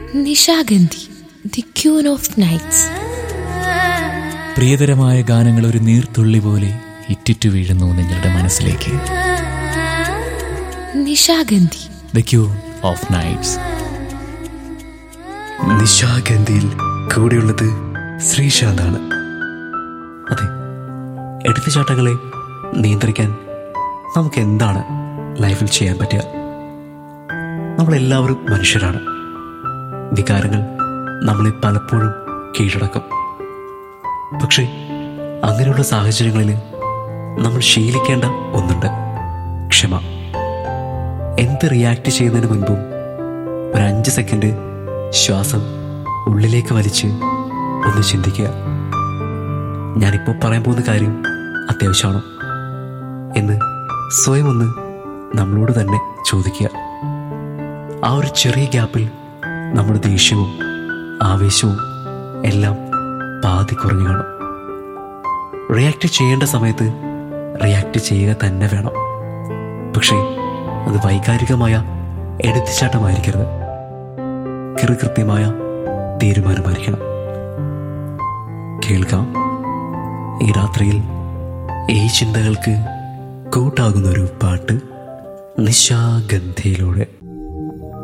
Nishagandhi the queen of nights പ്രിയതരമായ ഗാനങ്ങൾ ഒരു നീർത്തുള്ളി പോലെ ഇറ്റിറ്റു വീഴുന്നു നിങ്ങളുടെ മനസ്സിലേക്ക് Nishagandhi the queen of nights നിശാഗന്ധിയിൽ കൂടെയുള്ളത് ശ്രീശാന്താണ് അതെ എടുത്തുചാട്ടങ്ങളെ നിയന്ത്രിക്കാൻ നമുക്ക് എന്താണ് ലൈഫിൽ ചെയ്യാൻ പറ്റുക നമ്മളെല്ലാവരും മനുഷ്യരാണ് വികാരങ്ങൾ നമ്മളെ പലപ്പോഴും കീഴടക്കും പക്ഷേ അങ്ങനെയുള്ള സാഹചര്യങ്ങളിൽ നമ്മൾ ശീലിക്കേണ്ട ഒന്നുണ്ട് ക്ഷമ എന്ത് റിയാക്ട് ചെയ്യുന്നതിന് മുൻപും ഒരു അഞ്ച് സെക്കൻഡ് ശ്വാസം ഉള്ളിലേക്ക് വലിച്ച് ഒന്ന് ചിന്തിക്കുക ഞാനിപ്പോൾ പറയാൻ പോകുന്ന കാര്യം അത്യാവശ്യമാണോ എന്ന് സ്വയം ഒന്ന് നമ്മളോട് തന്നെ ചോദിക്കുക ആ ഒരു ചെറിയ ഗ്യാപ്പിൽ നമ്മുടെ ദേഷ്യവും ആവേശവും എല്ലാം പാതി കുറഞ്ഞു കാണും റിയാക്ട് ചെയ്യേണ്ട സമയത്ത് റിയാക്ട് ചെയ്യുക തന്നെ വേണം പക്ഷേ അത് വൈകാരികമായ എടുത്തുചാട്ടമായിരിക്കരുത് കൃത്യമായ തീരുമാനമായിരിക്കണം കേൾക്കാം ഈ രാത്രിയിൽ ഈ ചിന്തകൾക്ക് കൂട്ടാകുന്ന ഒരു പാട്ട് നിശാഗന്ധിയിലൂടെ